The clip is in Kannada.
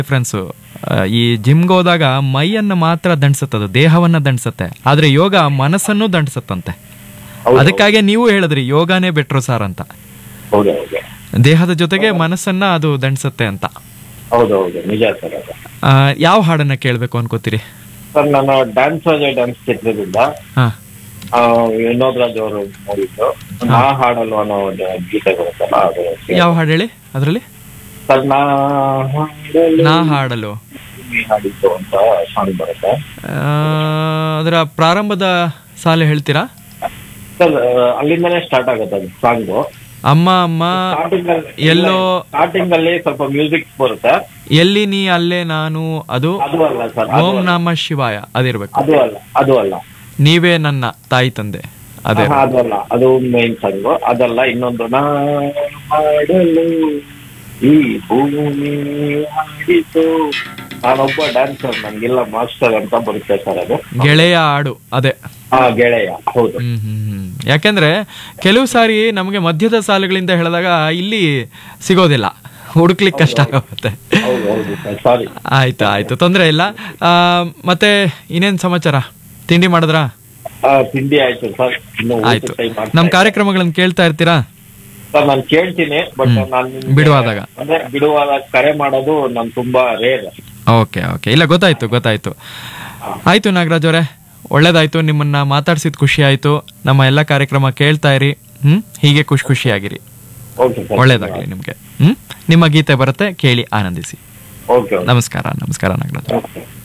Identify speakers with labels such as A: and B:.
A: ಡಿಫ್ರೆನ್ಸ್ ಈ ಜಿಮ್ಗೆ ಹೋದಾಗ ಮೈಯನ್ನ ಮಾತ್ರ ದಂಡಿಸುತ್ತದು ದೇಹವನ್ನ ದಂಡಿಸುತ್ತೆ ಆದ್ರೆ ಯೋಗ ಮನಸ್ಸನ್ನು ದಂಡಿಸುತ್ತಂತೆ
B: ಹೌದು.
A: ಅದಕ್ಕಾಗಿ ನೀವು ಹೇಳಿದ್ರಿ ಯೋಗಾನೇ ಬೆಟ್ರು ಸರ್ ಅಂತ
B: ಹೌದು ಹೌದು
A: ದೇಹದ ಜೊತೆಗೆ ಮನಸ್ಸನ್ನ ಅದು ದಂಡಿಸುತ್ತೆ ಅಂತ
B: ಹೌದು ಹೌದು ನಿಜ ಸರ್ ಅದು
A: ಆ, ಯಾವ ಹಾಡನ್ನ ಕೇಳ್ಬೇಕು ಅನ್ಕೋತೀರಿ
B: ಸರ್ ನಾನು ಡ್ಯಾನ್ಸ್ ಡ್ಯಾನ್ಸ್ ಚಿತ್ರದಿಂದ
A: ಹಾ
B: ಆ, ವಿನೋದ್ ರಾಜ್ ಅವರು ನೋಡಿದ್ದು ನಾ ಹಾಡಲು ಅನ್ನೋ ಒಂದು ಗೀತೆ ಬರುತ್ತಲ್ಲ ಅದು
A: ಯಾವ ಹಾಡು ಹೇಳಿ ಅದರಲ್ಲಿ
B: ಸರ್ ನಾ ಹಾಡಲು
A: ನಾ ಹಾಡಲು
B: ನೀ ಹಾಡಿದ್ದು ಅಂತ ಸಾಂಗ್ ಬರುತ್ತೆ
A: ಆ, ಅದರ ಪ್ರಾರಂಭದ ಸಾಲು ಹೇಳ್ತೀರಾ
B: ಸರ್ ಅಲ್ಲಿಂದನೇ ಸ್ಟಾರ್ಟ್ ಆಗುತ್ತೆ ಅದು ಸಾಂಗು
A: ಅಮ್ಮ ಅಮ್ಮ
B: ಸ್ಟಾರ್ಟಿಂಗ್
A: ಎಲ್ಲೋ
B: ಸ್ಟಾರ್ಟಿಂಗ್ ಅಲ್ಲಿ ಸ್ವಲ್ಪ ಮ್ಯೂಸಿಕ್ ಬರುತ್ತೆ
A: ಎಲ್ಲಿ ನೀ ಅಲ್ಲೇ ನಾನು ಅದು
B: ಅದು ಅಲ್ಲ ಸರ್
A: ಓಂ ನಮ ಶಿವಾಯ ಅದಿರ್ಬೇಕು
B: ಅದು ಅಲ್ಲ ಅದು ಅಲ್ಲ
A: ನೀವೇ ನನ್ನ ತಾಯಿ ತಂದೆ ಅದೇ
B: ಆಹಾ, ಅದು ಅಲ್ಲ ಅದು ಮೈನ್ ಸಾಂಗ್ ಅದಲ್ಲ ಇನ್ನೊಂದು ನಾ ಹಾಡಲು ಈ ಭೂಮಿ ಹಾಡಿತು ನಾನೊಬ್ಬ ಡ್ಯಾನ್ಸರ್ ನನ್ಗಿಲ್ಲ ಮಾಸ್ಟರ್ ಅಂತ ಬರುತ್ತೆ ಸರ್ ಅದು
A: ಗೆಳೆಯ ಹಾಡು ಅದೇ
B: ಹಾ ಗೆಳೆಯ ಹೌದು
A: ಹ್ಮ್ ಹ್ಮ್ ಹ್ಮ್ ಯಾಕೆಂದ್ರೆ ಕೆಲವು ಸಾರಿ ನಮಗೆ ಮಧ್ಯದ ಸಾಲುಗಳಿಂದ ಹೇಳಿದಾಗ ಇಲ್ಲಿ ಸಿಗೋದಿಲ್ಲ ಹುಡುಕ್ಲಿಕ್ಕೆ ಕಷ್ಟ ಆಗುತ್ತೆ
B: ಹೌದು ಹೌದು ಸರ್ ಸಾರಿ
A: ಆಯ್ತು ಆಯ್ತು ತೊಂದರೆ ಇಲ್ಲ ಆ, ಮತ್ತೆ ಇನ್ನೇನ್ ಸಮಾಚಾರ ತಿಂಡಿ ಮಾಡಿದ್ರಾ
B: ತಿಂಡಿ ಆಯ್ತು ಸರ್ ಇನ್ನು
A: ಆಯ್ತು
B: ಟೈಮ್
A: ನಮ್ ಕಾರ್ಯಕ್ರಮಗಳನ್ನ ಕೇಳ್ತಾ ಇರ್ತೀರಾ
B: ಸರ್ ನಾನು ಕೇಳ್ತೀನಿ ಬಟ್ ನಾನು
A: ಬಿಡುವಾದಾಗ.
B: ಅಂದ್ರೆ ಬಿಡುವಾಗ ಕರೆ ಮಾಡೋದು ನಾನು ತುಂಬಾ ರೇರ್
A: ಓಕೆ ಓಕೆ ಇಲ್ಲ ಗೊತ್ತಾಯ್ತು ಗೊತ್ತಾಯ್ತು ಆಯ್ತು ನಾಗರಾಜ್ ಅವರೇ ಒಳ್ಳೇದಾಯ್ತು ನಿಮ್ಮನ್ನ ಮಾತಾಡ್ಸಿದ್ ಖುಷಿ ಆಯ್ತು ನಮ್ಮ ಎಲ್ಲ ಕಾರ್ಯಕ್ರಮ ಕೇಳ್ತಾ ಇರಿ ಹ್ಮ್ ಹೀಗೆ ಖುಷಿ ಖುಷಿಯಾಗಿರಿ
B: ಓಕೆ ಸರ್
A: ಒಳ್ಳೇದಾಗ್ಲಿ ನಿಮ್ಗೆ ಹ್ಮ್ ನಿಮ್ಮ ಗೀತೆ ಬರುತ್ತೆ ಕೇಳಿ ಆನಂದಿಸಿ
B: ಓಕೆ
A: ನಮಸ್ಕಾರ ನಮಸ್ಕಾರ ನಾಗರಾಜ್
B: ಓಕೆ